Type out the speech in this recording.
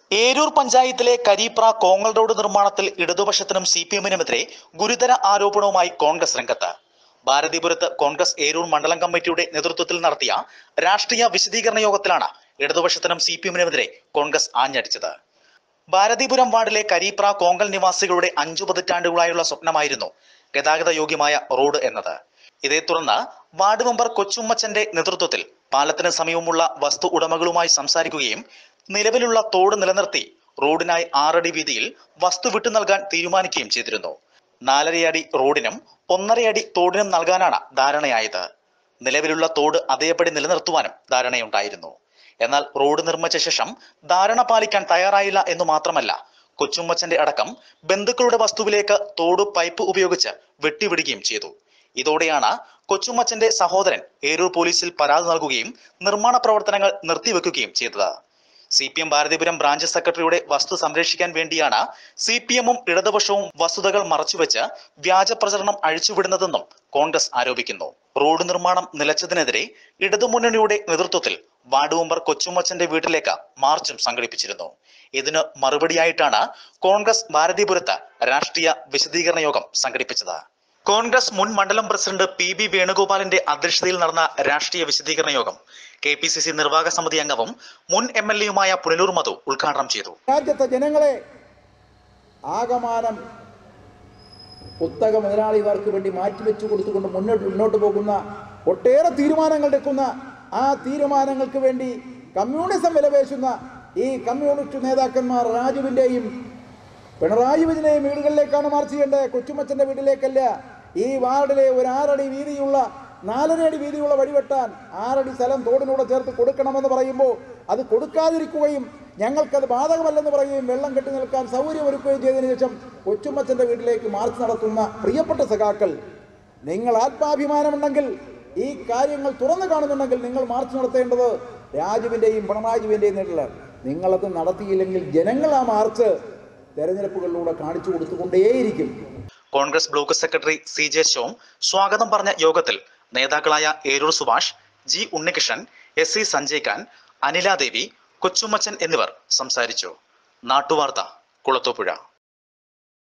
ഏരൂർ പഞ്ചായത്തിലെ കരീപ്ര കോങ്ങൽ റോഡ് നിർമ്മാണത്തിൽ ഇടതുപക്ഷത്തിനും C P എമ്മിനുമെതിരെ ഗുരുതര ആരോപണവുമായി കോൺഗ്രസ് രംഗത്ത് ഭാരതീപുരത്ത് കോൺഗ്രസ് ഏരൂർ മണ്ഡലം കമ്മിറ്റിയുടെ നേതൃത്വത്തിൽ നടത്തിയ രാഷ്ട്രീയ വിശദീകരണ യോഗത്തിലാണ് ഇടതുപക്ഷത്തിനും സി പി എമ്മിനുമെതിരെ കോൺഗ്രസ് ആഞ്ഞടിച്ചത് ഭാരതീപുരം വാർഡിലെ കരീപ്ര കോങ്കൽ നിവാസികളുടെ അഞ്ചു പതിറ്റാണ്ടുകളായുള്ള സ്വപ്നമായിരുന്നു ഗതാഗത യോഗ്യമായ റോഡ് എന്നത് ഇതേ തുടർന്ന് വാർഡ് മെമ്പർ കൊച്ചുമ്മച്ചന്റെ നേതൃത്വത്തിൽ പാലത്തിന് സമീപമുള്ള വസ്തു ഉടമകളുമായി സംസാരിക്കുകയും നിലവിലുള്ള തോട് നിലനിർത്തി റോഡിനായി ആറടി വീതിയിൽ വസ്തു വിട്ടു നൽകാൻ തീരുമാനിക്കുകയും ചെയ്തിരുന്നു നാലരയടി റോഡിനും ഒന്നരയടി തോടിനും നൽകാനാണ് ധാരണയായത് നിലവിലുള്ള തോട് അതേപടി നിലനിർത്തുവാനും ധാരണയുണ്ടായിരുന്നു എന്നാൽ റോഡ് നിർമ്മിച്ച ശേഷം ധാരണ പാലിക്കാൻ തയ്യാറായില്ല എന്ന് മാത്രമല്ല കൊച്ചുമ്മച്ചന്റെ അടക്കം ബന്ധുക്കളുടെ വസ്തുവിലേക്ക് തോട് പൈപ്പ് ഉപയോഗിച്ച് വെട്ടിവിടുകയും ചെയ്തു ഇതോടെയാണ് കൊച്ചുമ്മച്ചന്റെ സഹോദരൻ ഏരൂർ പോലീസിൽ പരാതി നൽകുകയും നിർമ്മാണ പ്രവർത്തനങ്ങൾ നിർത്തിവെക്കുകയും ചെയ്തത് C P M Bharathipuram branch സെക്രട്ടറിയുടെ വസ്തു സംരക്ഷിക്കാൻ വേണ്ടിയാണ് സി പി എമ്മും ഇടതുപക്ഷവും വസ്തുതകൾ മറച്ചുവെച്ച് വ്യാജ പ്രചരണം അഴിച്ചുവിടുന്നതെന്നും കോൺഗ്രസ് ആരോപിക്കുന്നു റോഡ് നിർമ്മാണം നിലച്ചതിനെതിരെ ഇടതുമുന്നണിയുടെ നേതൃത്വത്തിൽ വാർഡ് മെമ്പർ കൊച്ചുമ്മച്ചന്റെ വീട്ടിലേക്ക് മാർച്ചും സംഘടിപ്പിച്ചിരുന്നു ഇതിന് മറുപടിയായിട്ടാണ് കോൺഗ്രസ് ഭാരതീപുരത്ത് രാഷ്ട്രീയ വിശദീകരണ യോഗം സംഘടിപ്പിച്ചത് കോൺഗ്രസ് മുൻ മണ്ഡലം പ്രസിഡന്റ് പി ബി വേണുഗോപാലിന്റെ അധ്യക്ഷതയിൽ നടന്ന രാഷ്ട്രീയ വിശദീകരണ യോഗം കെ പി സി സി നിർവാഹക സമിതി അംഗവും മുൻ എം എൽ എയുമായ പുനലൂർ മധു ഉദ്ഘാടനം ചെയ്തു രാജ്യത്തെ ജനങ്ങളെ ആകമാനം കുത്തക മുതലാളിമാർക്ക് വേണ്ടി മാറ്റിവെച്ചു കൊടുത്തുകൊണ്ട് മുന്നോട്ട് മുന്നോട്ട് പോകുന്ന ഒട്ടേറെ തീരുമാനങ്ങൾ എടുക്കുന്ന ആ തീരുമാനങ്ങൾക്ക് വേണ്ടി കമ്മ്യൂണിസം വിലപേശുന്ന ഈ കമ്മ്യൂണിസ്റ്റ് നേതാക്കന്മാർ രാജുവിൻ്റെയും പിണറായി വിജയനെയും വീടുകളിലേക്കാണ് മാർച്ച് ചെയ്യേണ്ടത് കൊച്ചുമച്ചൻ്റെ വീട്ടിലേക്കല്ല ഈ വാർഡിലെ ഒരു ആറടി വീതിയുള്ള നാലര അടി വീതിയുള്ള വഴിവെട്ടാൻ ആറടി സ്ഥലം തോടിനൂടെ ചേർത്ത് കൊടുക്കണമെന്ന് പറയുമ്പോൾ അത് കൊടുക്കാതിരിക്കുകയും ഞങ്ങൾക്കത് ബാധകമല്ലെന്ന് പറയുകയും വെള്ളം കെട്ടി നിൽക്കാൻ സൗകര്യമൊരുക്കുകയും ചെയ്തതിനു ശേഷം കൊച്ചുമ്മച്ചൻ്റെ വീട്ടിലേക്ക് മാർച്ച് നടത്തുന്ന പ്രിയപ്പെട്ട സഖാക്കൾ നിങ്ങൾ ആത്മാഭിമാനമുണ്ടെങ്കിൽ ഈ കാര്യങ്ങൾ തുറന്നു കാണുന്നുണ്ടെങ്കിൽ നിങ്ങൾ മാർച്ച് നടത്തേണ്ടത് രാജുവിൻ്റെയും പിണറാജുവിൻ്റെയും നേരിലാണ് നിങ്ങളത് നടത്തിയില്ലെങ്കിൽ ജനങ്ങൾ ആ മാർച്ച് തെരഞ്ഞെടുപ്പുകളിലൂടെ കാണിച്ചു കൊടുത്തുകൊണ്ടേയിരിക്കും Congress block secretary C J Shom സ്വാഗതം പറഞ്ഞ യോഗത്തിൽ നേതാക്കളായ Eroor Subhash G Unnikrishnan S C Sanjay Khan Aniladevi Kochummachan എന്നിവർ സംസാരിച്ചു നാട്ടുവാർത്ത കുളത്തൂപ്പുഴ